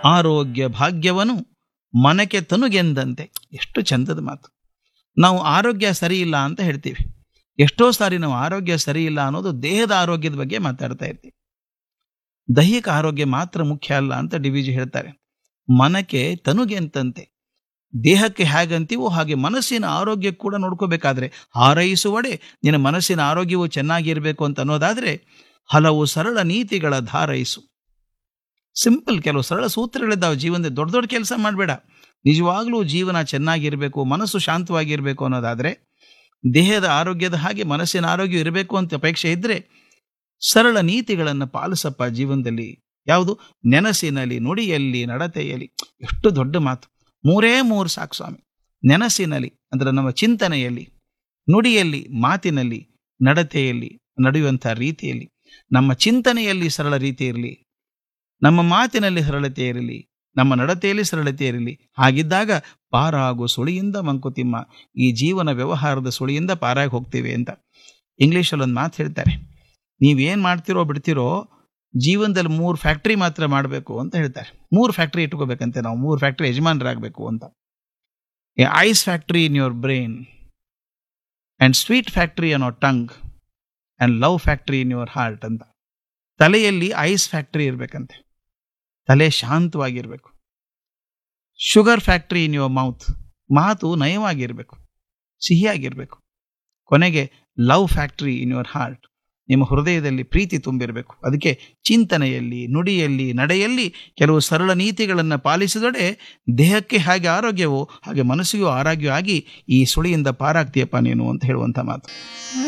ಆರೋಗ್ಯ ಭಾಗ್ಯವನು ಮನಕ್ಕೆ ತನುಗೆಂದಂತೆ ಎಷ್ಟು ಚಂದದ ಮಾತು ನಾವು ಆರೋಗ್ಯ ಸರಿ ಇಲ್ಲ ಅಂತ ಹೇಳ್ತೀವಿ ಎಷ್ಟೋ ಸಾರಿ ನಾವು ಆರೋಗ್ಯ ಸರಿ ಇಲ್ಲ ಅನ್ನೋದು ದೇಹದ ಆರೋಗ್ಯದ ಬಗ್ಗೆ ಮಾತಾಡ್ತಾ ಇರ್ತೀವಿ ದೈಹಿಕ ಆರೋಗ್ಯ ಮಾತ್ರ ಮುಖ್ಯ ಅಲ್ಲ ಅಂತ ಡಿ ವಿಜಿ ಹೇಳ್ತಾರೆ ಮನಕ್ಕೆ ತನುಗೆಂತಂತೆ ದೇಹಕ್ಕೆ ಹೇಗಂತೀವೋ ಹಾಗೆ ಮನಸ್ಸಿನ ಆರೋಗ್ಯ ಕೂಡ ನೋಡ್ಕೋಬೇಕಾದ್ರೆ ಹಾರೈಸುವಡೆ ನಿನ್ನ ಮನಸ್ಸಿನ ಆರೋಗ್ಯವು ಚೆನ್ನಾಗಿರ್ಬೇಕು ಅಂತ ಅನ್ನೋದಾದ್ರೆ ಹಲವು ಸರಳ ನೀತಿಗಳ ಧಾರೈಸು ಸಿಂಪಲ್ ಕೆಲವು ಸರಳ ಸೂತ್ರಗಳಿದ್ದಾವೆ ಜೀವನದಲ್ಲಿ ದೊಡ್ಡ ದೊಡ್ಡ ಕೆಲಸ ಮಾಡಬೇಡ ನಿಜವಾಗ್ಲೂ ಜೀವನ ಚೆನ್ನಾಗಿರ್ಬೇಕು ಮನಸ್ಸು ಶಾಂತವಾಗಿರ್ಬೇಕು ಅನ್ನೋದಾದ್ರೆ ದೇಹದ ಆರೋಗ್ಯದ ಹಾಗೆ ಮನಸ್ಸಿನ ಆರೋಗ್ಯ ಇರಬೇಕು ಅಂತ ಅಪೇಕ್ಷೆ ಇದ್ರೆ ಸರಳ ನೀತಿಗಳನ್ನು ಪಾಲಿಸಪ್ಪ ಜೀವನದಲ್ಲಿ ಯಾವುದು ನೆನಸಿನಲ್ಲಿ ನುಡಿಯಲ್ಲಿ ನಡತೆಯಲ್ಲಿ ಎಷ್ಟು ದೊಡ್ಡ ಮಾತು ಮೂರೇ ಮೂರು ಸಾಕು ಸ್ವಾಮಿ ನೆನಸಿನಲ್ಲಿ ಅಂದ್ರೆ ನಮ್ಮ ಚಿಂತನೆಯಲ್ಲಿ ನುಡಿಯಲ್ಲಿ ಮಾತಿನಲ್ಲಿ ನಡತೆಯಲ್ಲಿ ನಡೆಯುವಂಥ ರೀತಿಯಲ್ಲಿ ನಮ್ಮ ಚಿಂತನೆಯಲ್ಲಿ ಸರಳ ರೀತಿ ಇರಲಿ ನಮ್ಮ ಮಾತಿನಲ್ಲಿ ಸರಳತೆ ಇರಲಿ ನಮ್ಮ ನಡತೆಯಲ್ಲಿ ಸರಳತೆ ಇರಲಿ ಹಾಗಿದ್ದಾಗ ಪಾರಾಗು ಸುಳಿಯಿಂದ ಮಂಕುತಿಮ್ಮ ಈ ಜೀವನ ವ್ಯವಹಾರದ ಸುಳಿಯಿಂದ ಪಾರಾಗಿ ಹೋಗ್ತೀವಿ ಅಂತ ಇಂಗ್ಲೀಷಲ್ಲಿ ಒಂದು ಮಾತು ಹೇಳ್ತಾರೆ ನೀವೇನು ಮಾಡ್ತಿರೋ ಬಿಡ್ತಿರೋ ಜೀವನದಲ್ಲಿ ಮೂರು ಫ್ಯಾಕ್ಟ್ರಿ ಮಾತ್ರ ಮಾಡಬೇಕು ಅಂತ ಹೇಳ್ತಾರೆ ಮೂರು ಫ್ಯಾಕ್ಟ್ರಿ ಇಟ್ಕೋಬೇಕಂತೆ ನಾವು ಮೂರು ಫ್ಯಾಕ್ಟ್ರಿ ಯಜಮಾನರಾಗಬೇಕು ಅಂತ ice factory in your brain and sweet factory ಅನ್ನೋ tongue and love factory in your heart ಅಂತ ತಲೆಯಲ್ಲಿ ಐಸ್ ಫ್ಯಾಕ್ಟ್ರಿ ಇರಬೇಕಂತೆ ತಲೆ ಶಾಂತವಾಗಿರಬೇಕು sugar factory in your mouth ಮಾತು ನಯವಾಗಿರಬೇಕು ಸಿಹಿಯಾಗಿರಬೇಕು ಕೊನೆಗೆ love factory in your heart ನಿಮ್ಮ ಹೃದಯದಲ್ಲಿ ಪ್ರೀತಿ ತುಂಬಿರಬೇಕು ಅದಕ್ಕೆ ಚಿಂತನೆಯಲ್ಲಿ ನುಡಿಯಲ್ಲಿ ನಡೆಯಲ್ಲಿ ಕೆಲವು ಸರಳ ನೀತಿಗಳನ್ನು ಪಾಲಿಸಿದೊಡೆ ದೇಹಕ್ಕೆ ಹಾಗೆ ಆರೋಗ್ಯವೋ ಹಾಗೆ ಮನಸ್ಸಿಗೂ ಆರೋಗ್ಯ ಆಗಿ ಈ ಸುಳಿಯಿಂದ ಪಾರಾಗ್ತೀಯಪ್ಪ ನೀನು ಅಂತ ಹೇಳುವಂಥ ಮಾತು